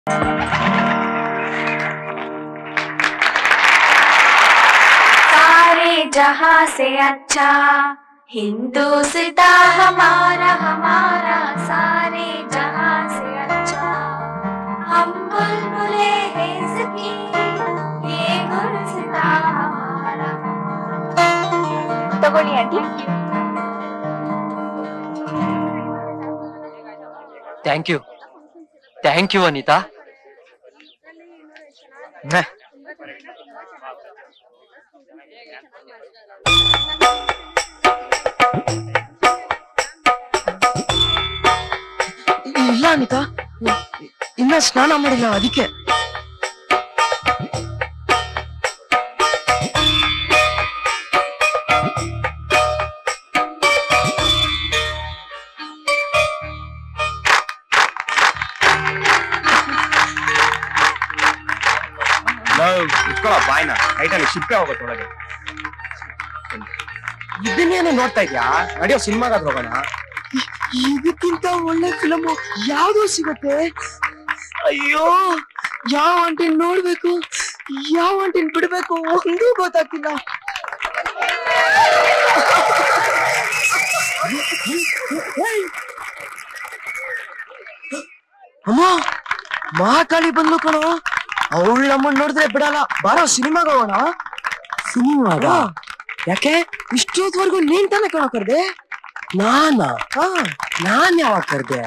सारे जहां से अच्छा हिंदुस्ता हमारा हमारा सारे जहां से अच्छा हम बुलबुले हैं इसकी ये गुलसिता हमारा ತಗೊಳ್ಳಿ aunty thank you thank you Anita ಮ್ಹ್. ಇಲ್ಲ ಅನಿತಾ ಇನ್ನ ಸ್ನಾನ ಮಾಡಿಲ್ಲ ಅದಕ್ಕೆ ಇಟ್ಕೊಳ್ಳೋ ಬಾಯ್ನ ಟೈಟಲ್ ಶಿಪ್ಪೆ ಹೋಗುತ್ತೆ ಒಳಗೆ ಇದನ್ನೇನು ನೋಡ್ತಾ ಇದ್ಯಾ ನಡೆಯೋ ಸಿನಿಮಾಗಾದ್ರು ಹೋಗೋಣ ಇದಕ್ಕಿಂತ ಒಳ್ಳೆ ಫಿಲಮ್ ಯಾವ್ದು ಸಿಗುತ್ತೆ ಅಯ್ಯೋ ಯಾವ ಆಂಟಿನ್ ನೋಡ್ಬೇಕು ಯಾವ ಆಂಟಿನ್ ಬಿಡ್ಬೇಕು ಒಂದೂ ಗೊತ್ತಾಗ್ತಿಲ್ಲ ಅಮ್ಮ ಮಹಾಕಾಳಿ ಬಂದ್ಲು ಕಣೋ ಅವಳ ನಮ್ಮನ್ನ ನೋಡಿದ್ರೆ ಬಿಡಲ್ಲ ಬಾರೋ ಸಿನಿಮಾಗ ಹೋಗೋಣ ಸಿನಿಮಾಗ ಯಾಕೆ ಇಷ್ಟೊತ್ವರೆಗೂ ನೀನ್ ತಾನೇ ಕಣೋ ಕರ್ದೆ ನಾನಾ ಹಾ ನಾನ್ ಯಾವಾಗ ಕರ್ದೆ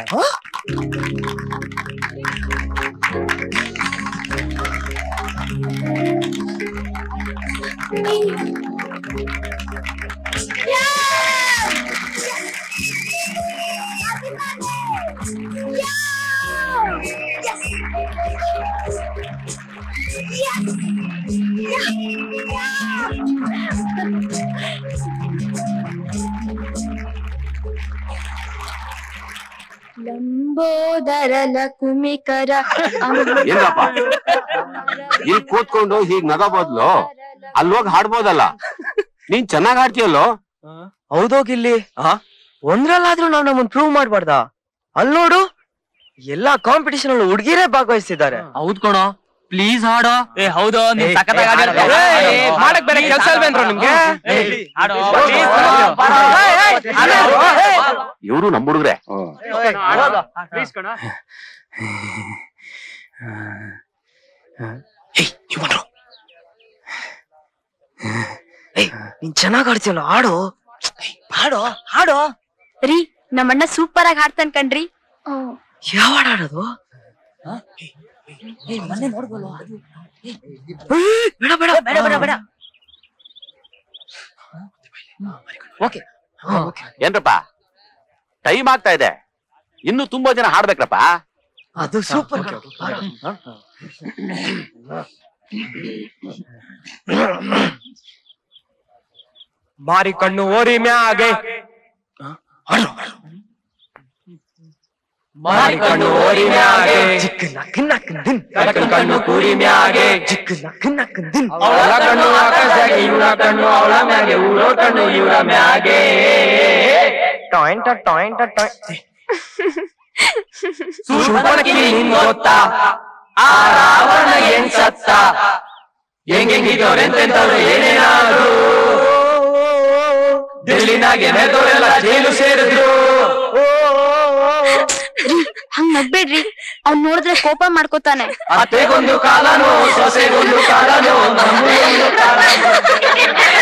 ಲಂಬೋದರ ಲಕುಮಿಕರ ಏನ್ರಪ್ಪ ಇಲ್ಲಿ ಕೂತ್ಕೊಂಡು ಹೀಗ್ ನಗ ಬದ್ಲು ಅಲ್ಲೋಗಿ ಹಾಡ್ಬೋದಲ್ಲ ನೀನ್ ಚೆನ್ನಾಗ್ ಹಾಡ್ತೀಯಲ್ಲೋ ಹೌದೋಗಿಲ್ಲಿ ಒಂದ್ರಲ್ಲಾದ್ರೂ ನಾವ್ ನಮ್ಮನ್ ಪ್ರೂವ್ ಮಾಡ್ಬಾರ್ದ ಅಲ್ ನೋಡು ಎಲ್ಲಾ ಕಾಂಪಿಟಿಷನ್ ಅಲ್ಲಿ ಹುಡುಗಿರೇ ಭಾಗವಹಿಸಿದ್ದಾರೆ ಹೌದ್ ಕಣೋ ಪ್ಲೀಸ್ ಹಾಡೋ ಏ ಹೌದು ನೀನ್ ಏ, ಸಖತ್ತಾಗಿ ಏ, ಹಾಡಿರ್ತೀಯ. ಹಾಡು. ಏ, ಏ, ಮಾಡಕ್ ಬೇರೆ ಕೆಲ್ಸ ಇಲ್ವೇನ್ರೋ ನಿಮ್ಗೆ? ಏ, ಹಾಡು. Please, ಹಾಡು. ಬಾರೋ. ಏ, ಏ, ಹಾಡು. ಇವ್ರು ನಮ್ ಹುಡುಗ್ರೆ ನೀನ್ ಚೆನ್ನಾಗ್ ಆಡ್ತೀಯಲ್ಲ ಹಾಡು ಹಾಡು ಹಾಡು ರೀ ನಮ್ಮಣ್ಣ ಸೂಪರ್ ಆಗಿ ಹಾಡ್ತಾನ್ ಕಣ್ರಿ ಯಾವ ಹಾಡ್ ಹಾಡೋದು ಏಯ್, ಬೇಡ ಬೇಡ ಬೇಡ ಬೇಡ ಬೇಡ ಓಕೆ ಏನ್ರಪ್ಪ ಟೈಮ್ ಆಗ್ತಾ ಇದೆ ಇನ್ನು ತುಂಬಾ ಜನ ಹಾಡ್ಬೇಕ್ರಪ್ಪ ಅದು ಸೂಪರ್ ಮಾರಿ ಕಣ್ಣು ಓರಿ ಮ್ಯಾಗೆ ಮಾರಿ ಕಣ್ಣು ಓರಿ ಮ್ಯಾಗೆ ಚಿಕ್ಕ ನಕ್ ನಕ್ ದಿನ್ ಕಡಕನ್ ಕಣ್ಣು ಕೂರಿ ಮ್ಯಾಗೆ ಚಿಕ್ಕ ನಕ್ ನಕ್ ದಿನ್ ಅವಳ ಕಣ್ಣು ಆಕಾಶಾಗೆ ಇವಳ ಕಣ್ಣು ಅವಳ ಮ್ಯಾಗೆ ಊರೋ ಕಣ್ಣು ಇವರ ಮ್ಯಾಗೆ ಟಾಯಿಂಟ ಟಾಯಿಂಟ ಟಾಯ್ ಸುರ್ಪಣಕಿ ನಿನ್ ಗೊತ್ತಾ ಆ ರಾವಣ ಏನ್ ಸತ್ತ ಹೆಂಗೆಂಗಿದ್ದವ್ರು ಎಂತೆಂತವ್ರು ಏನೇನಾದ್ರು ದಿಲ್ಲಿನಾಗೆ ನೆರೆದವರೆಲ್ಲ ಜೈಲು ಸೇರಿದ್ರು ಹಂಗ್ ನಗ್ಬೇಡ್ರಿ ಅವ್ನ್ ನೋಡಿದ್ರೆ ಕೋಪ ಮಾಡ್ಕೋತಾನೆ ಅತ್ತೆಗೊಂದು ಕಾಲನು ಸೊಸೆಗೊಂದು ಕಾಲನು ನಮಗೊಂದು ಕಾಲನು